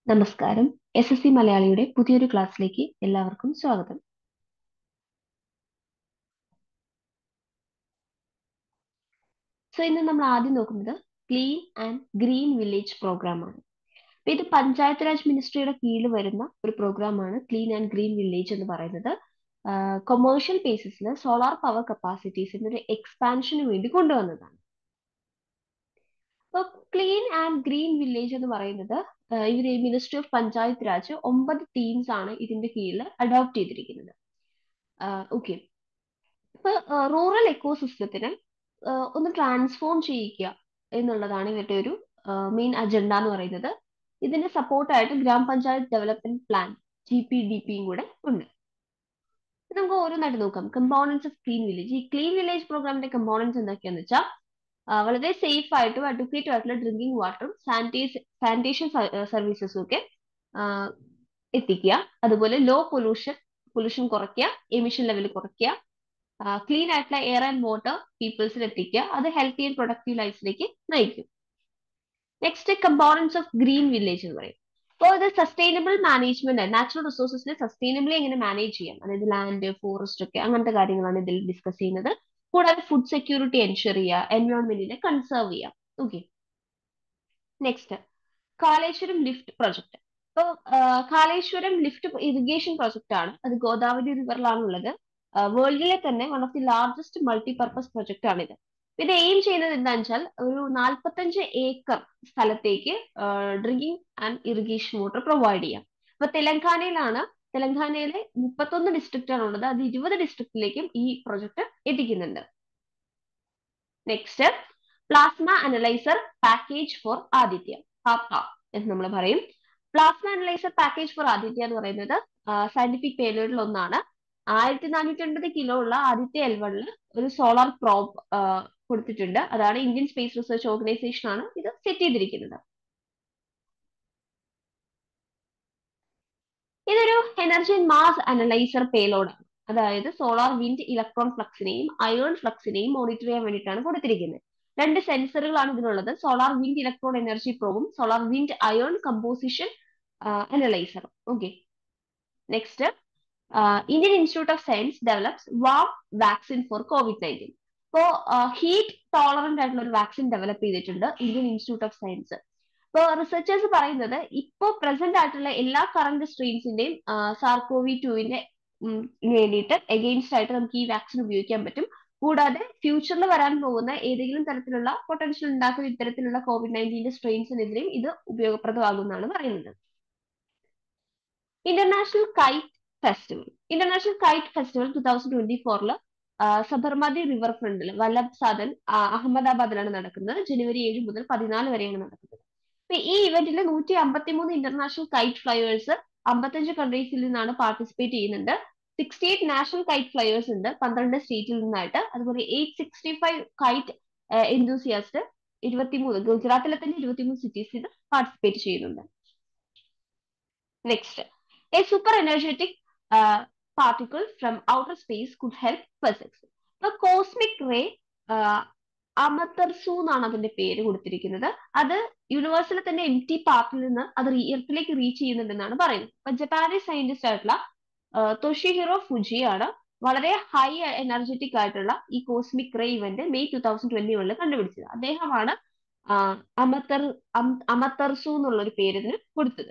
നമസ്കാരം S S C മലയാളിയുടെ പുതിയൊരു ക്ലാസ്സിലേക്ക് എല്ലാവർക്കും സ്വാഗതം സോ ഇന്ന് നമ്മൾ ആദ്യം നോക്കുന്നത് clean and green village program ആണ് അപ്പൊ ഇത് പഞ്ചായത്ത് രാജ് മിനിസ്ട്രിയുടെ കീഴിൽ വരുന്ന ഒരു പ്രോഗ്രാം ആണ് ക്ലീൻ ആൻഡ് ഗ്രീൻ വില്ലേജ് എന്ന് പറയുന്നത് കൊമേഴ്ഷ്യൽ ബേസിസിൽ സോളാർ പവർ കപ്പാസിറ്റീസിന്റെ ഒരു എക്സ്പാൻഷന് വേണ്ടി കൊണ്ടുവന്നതാണ് അപ്പോൾ ക്ലീൻ ആൻഡ് ഗ്രീൻ വില്ലേജ് എന്ന് പറയുന്നത് ഇവര് മിനിസ്ട്രി ഓഫ് പഞ്ചായത്ത് രാജ് ഒമ്പത് ടീംസ് ആണ് ഇതിന്റെ കീഴിൽ അഡോപ്റ്റ് ചെയ്തിരിക്കുന്നത് ഓക്കെ ഇപ്പൊ റൂറൽ എക്കോസിസ്റ്റത്തിനെ ഒന്ന് ട്രാൻസ്ഫോം ചെയ്യിക്കുക എന്നുള്ളതാണ് ഇവരുടെ ഒരു മെയിൻ അജണ്ട എന്ന് പറയുന്നത് ഇതിന്റെ സപ്പോർട്ടായിട്ട് grama panchayat development plan G P D പിയും കൂടെ ഉണ്ട് നമുക്ക് ഓരോന്നായിട്ട് നോക്കാം കമ്പോണൻസ് ഓഫ് ക്ലീൻ വില്ലേജ് ഈ ക്ലീൻ വില്ലേജ് പ്രോഗ്രാമിന്റെ കമ്പോണൻസ് എന്തൊക്കെയാന്ന് വെച്ചാൽ വളരെ സേഫ് ആയിട്ടും അഡ്വക്കേറ്റ് ആയിട്ടുള്ള ഡ്രിങ്കിങ് വാട്ടറും സാനിറ്റൈസ് സാനിറ്റേഷൻ സർവീസസും ഒക്കെ എത്തിക്കുക അതുപോലെ ലോ പൊല്യൂഷൻ പൊല്യൂഷൻ കുറയ്ക്കുക എമിഷൻ ലെവൽ കുറയ്ക്കുക ക്ലീൻ ആയിട്ടുള്ള എയർ ആൻഡ് വാട്ടർ പീപ്പിൾസിന് എത്തിക്കുക അത് ഹെൽത്തി ആൻഡ് പ്രൊഡക്റ്റീവ് ലൈഫിലേക്ക് നയിക്കും next components of green village എന്ന് പറയും അപ്പോൾ ഇത് സസ്റ്റൈനബിൾ മാനേജ്മെന്റ് നാച്ചുറൽ റിസോഴ്സസിനെ സസ്റ്റൈനബിളി എങ്ങനെ മാനേജ് ചെയ്യാം അതായത് ലാൻഡ് ഫോറസ്റ്റ് ഒക്കെ അങ്ങനത്തെ കാര്യങ്ങളാണ് ഇതിൽ ഡിസ്കസ് ചെയ്യുന്നത് കൂടാതെ ഫുഡ് സെക്യൂരിറ്റി എൻഷുർ ചെയ്യുക എൻവയോൺമെന്റിനെ കൺസേർവ് ചെയ്യാം okay next Kaleshwaram lift project ഇപ്പോൾ കാളേശ്വരം ലിഫ്റ്റ് ഇറിഗേഷൻ പ്രൊജക്ട് ആണ് അത് ഗോദാവരി റിവറിലാണുള്ളത് വേൾഡിലെ തന്നെ one of the largest multipurpose project ആണിത് ഇത് എയിം ചെയ്യുന്നത് എന്താണെന്ന് വെച്ചാൽ ഒരു നാൽപ്പത്തഞ്ച് ഏക്കർ സ്ഥലത്തേക്ക് drinking and irrigation water provide ചെയ്യാം അപ്പൊ തെലങ്കാനയിലാണ് തെലങ്കാനയിലെ മുപ്പത്തൊന്ന് ഡിസ്ട്രിക്റ്റ് ആണ് ഉള്ളത് അത് ഇരുപത് ഡിസ്ട്രിക്റ്റിലേക്കും ഈ പ്രൊജക്ട് എത്തിക്കുന്നുണ്ട് next plasma analyser package for Aditya papa എന്ന് നമ്മൾ പറയും plasma analyser package for Aditya എന്ന് പറയുന്നത് സയന്റിഫിക് പേരിയഡിൽ ഒന്നാണ് ആയിരത്തി നാനൂറ്റി എൺപത് കിലോ ഉള്ള ആദിത്യ എൽ വണ്ണിൽ ഒരു സോളാർ പ്രോബ് കൊടുത്തിട്ടുണ്ട് അതാണ് ഇന്ത്യൻ സ്പേസ് റിസർച്ച് ഓർഗനൈസേഷൻ ആണ് ഇത് സെറ്റ് ചെയ്തിരിക്കുന്നത് ഇതൊരു എനർജി മാസ് അനലൈസർ പേലോഡാണ് അതായത് സോളാർ വിൻഡ് ഇലക്ട്രോൺ ഫ്ലക്സിനെയും അയേൺ ഫ്ലക്സിനെയും മോണിറ്റർ ചെയ്യാൻ വേണ്ടിയിട്ടാണ് കൊടുത്തിരിക്കുന്നത് രണ്ട് സെൻസറുകളാണ് ഇതിനുള്ളത് സോളാർ വിൻഡ് ഇലക്ട്രോൺ എനർജി പ്രോബും സോളാർ വിൻഡ് അയേൺ കമ്പോസിഷൻ അനലൈസറും okay next Indian Institute of Science develops warm vaccine for COVID nineteen ഇപ്പോൾ ഹീറ്റ് ടോളറന്റ് ആയിട്ടുള്ള ഒരു വാക്സിൻ ഡെവലപ്പ് ചെയ്തിട്ടുണ്ട് ഇന്ത്യൻ ഇൻസ്റ്റിറ്റ്യൂട്ട് ഓഫ് സയൻസ് ഇപ്പോൾ റിസർച്ചേഴ്സ് പറയുന്നത് ഇപ്പോൾ പ്രസന്റ് ആയിട്ടുള്ള എല്ലാ കറന്റ് സ്ട്രെയിൻസിന്റെയും സാർക്കോവി ടുവിന്റെ വേണ്ടിയിട്ട് എഗെയിൻസ്റ്റ് ആയിട്ട് നമുക്ക് ഈ വാക്സിൻ ഉപയോഗിക്കാൻ പറ്റും കൂടാതെ ഫ്യൂച്ചറിൽ വരാൻ പോകുന്ന ഏതെങ്കിലും തരത്തിലുള്ള പൊട്ടൻഷ്യൽ ഉണ്ടാക്കുന്ന ഇത്തരത്തിലുള്ള കോവിഡ് നയൻറ്റീന്റെ സ്ട്രെയിൻസിനെതിരെയും ഇത് ഉപയോഗപ്രദമാകുമെന്നാണ് പറയുന്നത് International Kite Festival International Kite Festival two thousand twenty ഫോറില് സബർമതി റിവർ ഫ്രണ്ടിൽ വല്ലഭ് സാധൻ അഹമ്മദാബാദിലാണ് നടക്കുന്നത് ജനുവരി ഏഴ് മുതൽ പതിനാല് വരെയാണ് നടക്കുന്നത് അപ്പൊ ഈ ഇവന്റിൽ നൂറ്റി അമ്പത്തി മൂന്ന് ഇന്റർനാഷണൽ കൈറ്റ് ഫ്ലൈവേഴ്സ് അമ്പത്തഞ്ച് കൺട്രീസിൽ നിന്നാണ് പാർട്ടിസിപ്പേറ്റ് ചെയ്യുന്നുണ്ട് sixty eight national kite flyers ഉണ്ട് പന്ത്രണ്ട് സ്റ്റേറ്റിൽ നിന്നായിട്ട് അതുപോലെ eight sixty five kite enthusiast ഇരുപത്തിമൂന്ന് ഗുജറാത്തിലെ തന്നെ ഇരുപത്തിമൂന്ന് സിറ്റീസിൽ പാർട്ടിസിപ്പേറ്റ് ചെയ്യുന്നുണ്ട് next a super energetic particle from outer space could help physics ഇപ്പൊ കോസ്മിക് റേ അമത്തർസു എന്നാണ് അതിന്റെ പേര് കൊടുത്തിരിക്കുന്നത് അത് യൂണിവേഴ്സിലെ തന്നെ എം ടി പാർട്ടിൽ നിന്ന് അത് എർത്തിലേക്ക് റീച്ച് ചെയ്യുന്നുണ്ടെന്നാണ് പറയുന്നത് അപ്പൊ ജപ്പാനീസ് സയന്റിസ്റ്റ് ആയിട്ടുള്ള തൊഷിഹിറോ ഫുജിയാണ് വളരെ ഹൈ എനർജറ്റിക് ആയിട്ടുള്ള ഈ cosmic ray event May two thousand twenty വണ്ണിൽ കണ്ടുപിടിച്ചത് അദ്ദേഹമാണ് അമത്തർ അമത്തർസു എന്നുള്ള ഒരു പേരിന് കൊടുത്തത്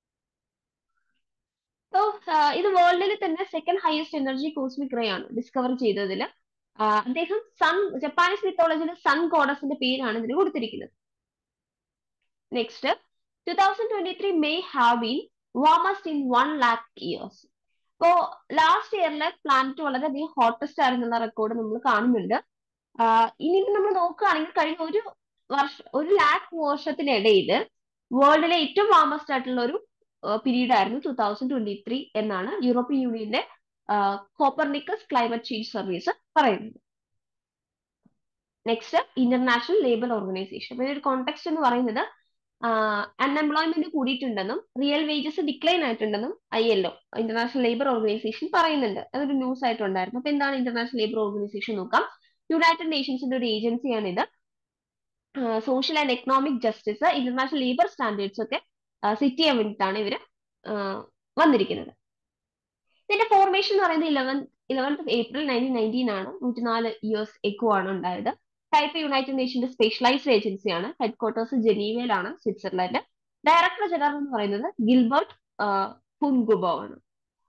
സോ ഇത് വേൾഡിൽ തന്നെ second highest energy cosmic ray ആണ് ഡിസ്കവർ ചെയ്തതിൽ അദ്ദേഹം സൺ ജപ്പാനീസ് മിത്തോളജിയിൽ സൺ ഗോഡസിന്റെ പേരാണ് ഇതിന് കൊടുത്തിരിക്കുന്നത് next two thousand twenty three may have been warmest in one lakh years ഇപ്പോ ലാസ്റ്റ് ഇയറിലെ പ്ലാനറ്റ് വളരെയധികം ഹോട്ടസ്റ്റ് ആയിരുന്നുള്ള റെക്കോർഡ് നമ്മൾ കാണുന്നുണ്ട് ഇനി നമ്മൾ നോക്കുകയാണെങ്കിൽ കഴിഞ്ഞ ഒരു വർഷം ഒരു ലാക്ക് വർഷത്തിനിടയിൽ വേൾഡിലെ ഏറ്റവും വാമസ്റ്റ് ആയിട്ടുള്ള ഒരു പീരീഡ് ആയിരുന്നു ടൂ തൗസൻഡ് ട്വന്റി ത്രീ എന്നാണ് യൂറോപ്യൻ യൂണിയന്റെ കോപ്പർനിക്കസ് ക്ലൈമറ്റ് ചേഞ്ച് സർവീസ് പറയുന്നത് നെക്സ്റ്റ് ഇന്റർനാഷണൽ ലേബർ ഓർഗനൈസേഷൻ അപ്പൊ ഒരു കോണ്ടെക്സ്റ്റ് എന്ന് പറയുന്നത് അൺഎംപ്ലോയ്മെന്റ് കൂടിയിട്ടുണ്ടെന്നും റിയൽ വേജസ് ഡിക്ലൈൻ ആയിട്ടുണ്ടെന്നും I L O International Labour Organization പറയുന്നുണ്ട് അതൊരു ന്യൂസ് ആയിട്ടുണ്ടായിരുന്നു അപ്പൊ എന്താണ് ഇന്റർനാഷണൽ ലേബർ ഓർഗനൈസേഷൻ നോക്കാം യുണൈറ്റഡ് നേഷൻസിന്റെ ഒരു ഏജൻസിയാണ് ഇത് social and economic justice international labour standards ഒക്കെ സെറ്റ് ചെയ്യാൻ വേണ്ടിയിട്ടാണ് ഇവര് വന്നിരിക്കുന്നത് ഇതിന്റെ ഫോർമേഷൻ എന്ന് പറയുന്നത് Eleven eleventh April nineteen nineteen ആണ് നൂറ്റിനാല് ഇയേഴ്സ് എക്കോ ആണ് ഉണ്ടായത് ടൈപ്പ് യുണൈറ്റഡ് നേഷന്റെ സ്പെഷ്യലൈസ്ഡ് ഏജൻസിയാണ് ഹെഡ് ക്വാർട്ടേഴ്സ് ജനീവയിലാണ് സ്വിറ്റ്സർലൻഡ് ഡയറക്ടർ ജനറൽ എന്ന് പറയുന്നത് ഗിൽബർട്ട് ഹുൻഗുബോ ആണ്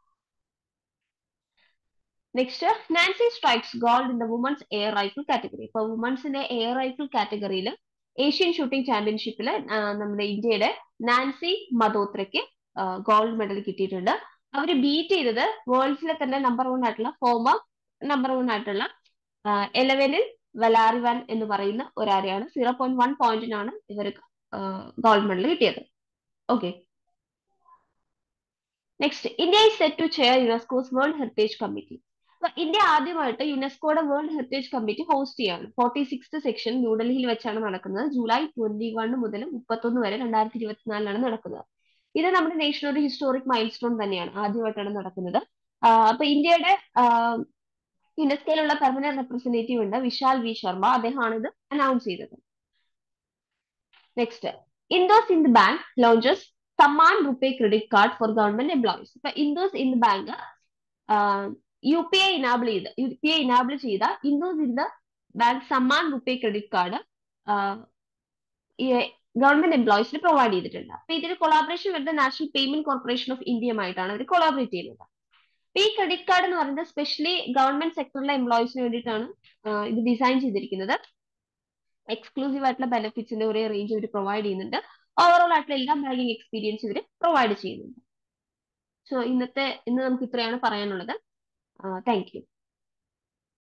next Nancy strikes gold in the women's air rifle category ഇപ്പൊ വുമൻസിന്റെ എയർ റൈഫിൾ കാറ്റഗറിയിൽ ഏഷ്യൻ ഷൂട്ടിംഗ് ചാമ്പ്യൻഷിപ്പിൽ നമ്മുടെ ഇന്ത്യയുടെ നാൻസി മദോത്രയ്ക്ക് ഗോൾഡ് മെഡൽ കിട്ടിയിട്ടുണ്ട് അവർ ബീറ്റ് ചെയ്തത് വേൾഡ്സിലെ തന്നെ നമ്പർ വൺ ആയിട്ടുള്ള ഫോമർ നമ്പർ വൺ ആയിട്ടുള്ള എലവനിൽ വലാറിവാൻ എന്ന് പറയുന്ന ഒരാരെയാണ് സീറോ പോയിന്റ് വൺ പോയിന്റിനാണ് ഇവർക്ക് ഗോൾഡ് മെഡൽ കിട്ടിയത് okay next India is set to chair UNESCO's world heritage committee അപ്പൊ ഇന്ത്യ ആദ്യമായിട്ട് യുനെസ്കോയുടെ വേൾഡ് ഹെറിറ്റേജ് കമ്മിറ്റി ഹോസ്റ്റ് ചെയ്യാണ് ഫോർട്ടി സിക്സ് സെക്ഷൻ ന്യൂഡൽഹിയിൽ വെച്ചാണ് നടക്കുന്നത് ജൂലൈ ട്വന്റി വൺ മുതൽ മുപ്പത്തൊന്ന് വരെ രണ്ടായിരത്തി ഇരുപത്തിനാലിലാണ് നടക്കുന്നത് ഇത് നമ്മുടെ നേഷൻ ഒരു ഹിസ്റ്റോറിക് മൈൽ സ്റ്റോൺ തന്നെയാണ് ആദ്യമായിട്ടാണ് നടക്കുന്നത് അപ്പൊ ഇന്ത്യയുടെ യുനെസ്കോയിലുള്ള പെർമനന്റ് റെപ്രസെന്റേറ്റീവ് ഉണ്ട് വിശാൽ വി ശർമ്മ അദ്ദേഹമാണ് ഇത് അനൗൺസ് ചെയ്തത് next IndusInd bank launches Samman RuPay credit card for government employees ഇപ്പൊ IndusInd bank U P I enable ചെയ്ത് യു പി ഐ ഇനാബിൾ ചെയ്ത IndusInd bank Samman RuPay credit card government എംപ്ലോയീസിന് provide ചെയ്തിട്ടുണ്ട് അപ്പൊ ഇതിന് കൊളാബറേഷൻ വരുന്നത് നാഷണൽ പേയ്മെന്റ് കോർപ്പറേഷൻ ഓഫ് ഇന്ത്യയുമായിട്ടാണ് അവർ കൊളാബറേറ്റ് ചെയ്യുന്നത് ഈ ക്രെഡിറ്റ് കാർഡ് എന്ന് പറയുന്നത് സ്പെഷ്യലി ഗവൺമെന്റ് സെക്ടറിലെ എംപ്ലോയീസിന് വേണ്ടിയിട്ടാണ് ഇത് ഡിസൈൻ ചെയ്തിരിക്കുന്നത് എക്സ്ക്ലൂസീവ് ആയിട്ടുള്ള ബെനിഫിറ്റ്സിന്റെ ഒരേ റേഞ്ച് ഇവർ പ്രൊവൈഡ് ചെയ്യുന്നുണ്ട് ഓവറോൾ ആയിട്ടുള്ള എല്ലാ ബാങ്കിങ് എക്സ്പീരിയൻസ് ഇവർ പ്രൊവൈഡ് ചെയ്യുന്നുണ്ട് സോ ഇന്നത്തെ ഇന്ന് നമുക്ക് ഇത്രയാണ് പറയാനുള്ളത് താങ്ക് യു